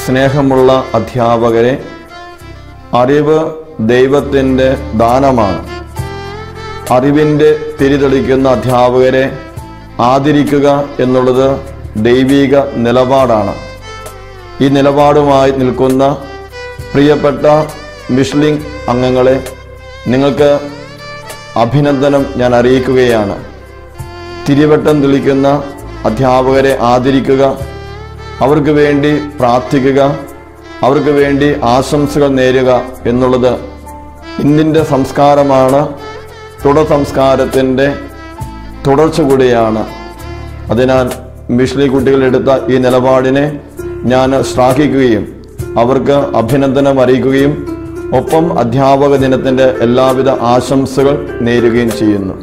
സ്നേഹമുള്ള അധ്യാപകരെ അറിവ് ദൈവത്തിൻ്റെ ദാനമാണ് അറിവിൻ്റെ തിരിതെളിക്കുന്ന അധ്യാപകരെ ആദരിക്കുക എന്നുള്ളത് ദൈവിക നിലപാടാണ് ഈ നിലപാടുമായി നിൽക്കുന്ന പ്രിയപ്പെട്ട മിഷ്ലിംഗ് അംഗങ്ങളെ നിങ്ങൾക്ക് അഭിനന്ദനം ഞാൻ അറിയിക്കുകയാണ് തിരിവട്ടം തെളിക്കുന്ന അധ്യാപകരെ ആദരിക്കുക അവർക്ക് വേണ്ടി പ്രാർത്ഥിക്കുക അവർക്ക് വേണ്ടി ആശംസകൾ നേരുക എന്നുള്ളത് ഇന്നിൻ്റെ സംസ്കാരമാണ് തുടർ സംസ്കാരത്തിൻ്റെ തുടർച്ച കൂടിയാണ് അതിനാൽ മിഷ്ലി കുട്ടികൾ എടുത്ത ഈ നിലപാടിനെ ഞാൻ ശ്ലാഘിക്കുകയും അവർക്ക് അഭിനന്ദനം അറിയിക്കുകയും ഒപ്പം അധ്യാപക ദിനത്തിൻ്റെ എല്ലാവിധ ആശംസകൾ നേരുകയും ചെയ്യുന്നു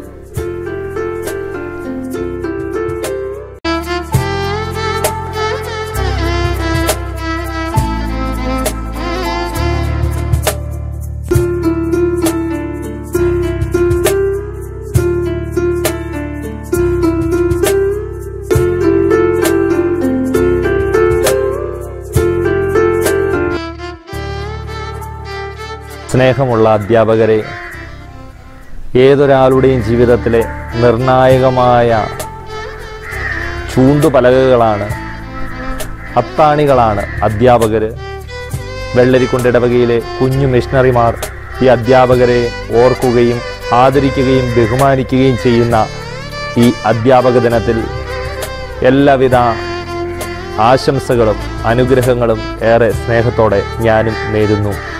സ്നേഹമുള്ള അധ്യാപകരെ ഏതൊരാളുടെയും ജീവിതത്തിലെ നിർണായകമായ ചൂണ്ടുപലകകളാണ് അത്താണികളാണ് അധ്യാപകർ വെള്ളരിക്കുണ്ടിടവകയിലെ കുഞ്ഞു മിഷണറിമാർ ഈ അധ്യാപകരെ ഓർക്കുകയും ആദരിക്കുകയും ബഹുമാനിക്കുകയും ചെയ്യുന്ന ഈ അധ്യാപക ദിനത്തിൽ എല്ലാവിധ ആശംസകളും അനുഗ്രഹങ്ങളും ഏറെ സ്നേഹത്തോടെ ഞാനും നേരുന്നു